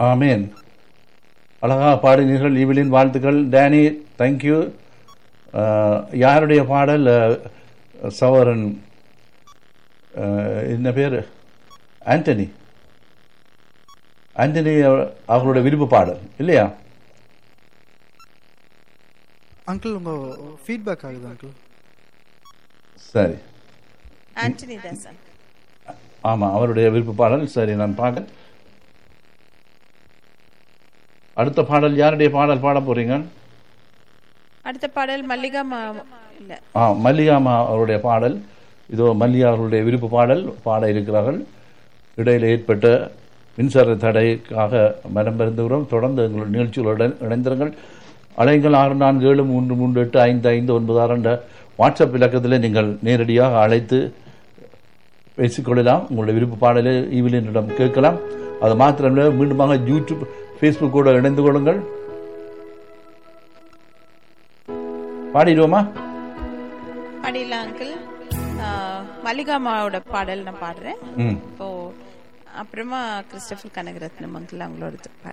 ஆமேன் அழகா பாடினீர்கள் ஈவிலின் வாழ்த்துக்கள் டேனி தேங்க்யூ யாருடைய பாடல் அஹ், சவரன் அஹ், என்ன பேர் ஆண்டனி ஆண்டனி அவ- அவர்களுடைய விருப்ப பாடல் இல்லையா அங்கிள் உங்க ஃபீட்பேக் ஆகுது அங்கிள் சரி ஆண்டனி தாசன் ஆமாம் அவருடைய விருப்ப பாடல் சரி நான் பாடல் அடுத்த பாடல் யாருடைய பாடல் பாட போறீங்க அடுத்த பாடல் மல்லிகா மா இல்ல ஆ மல்லிகாமா அவருடைய பாடல் இதோ மல்லிகா அவர்களுடைய விருப்ப பாடல் பாட இருக்கிறார்கள் இடையில் ஏற்பட்ட மின்சார தடைக்காக மனம் பெருந்துகிறோம் தொடர்ந்து எங்கள் நிகழ்ச்சிகளுடன் இணைந்திருங்கள் அலைங்கள் ஆறு நான்கு ஏழு மூன்று மூன்று எட்டு ஐந்து ஐந்து ஒன்பது ஆறு என்ற வாட்ஸ்அப் இலக்கத்தில் நீங்கள் நேரடியாக அழைத்து பேசிக்கொள்ளலாம் உங்களுடைய விருப்ப பாடலை ஈவிலினிடம் கேட்கலாம் அது மாத்திரமல்ல மீண்டுமாக யூடியூப் ஃபேஸ்புக்கோடு இணைந்து கொள்ளுங்கள் பாடிடுவோமா பாடிடல அங்கிள் மல்லிகா அம்மாவோட பாடல் நான் பாடுறேன் ம் இப்போ அப்புறமா கிறிஸ்டபர் கனகரத்னம் அங்கிள் அவங்களோட பாடி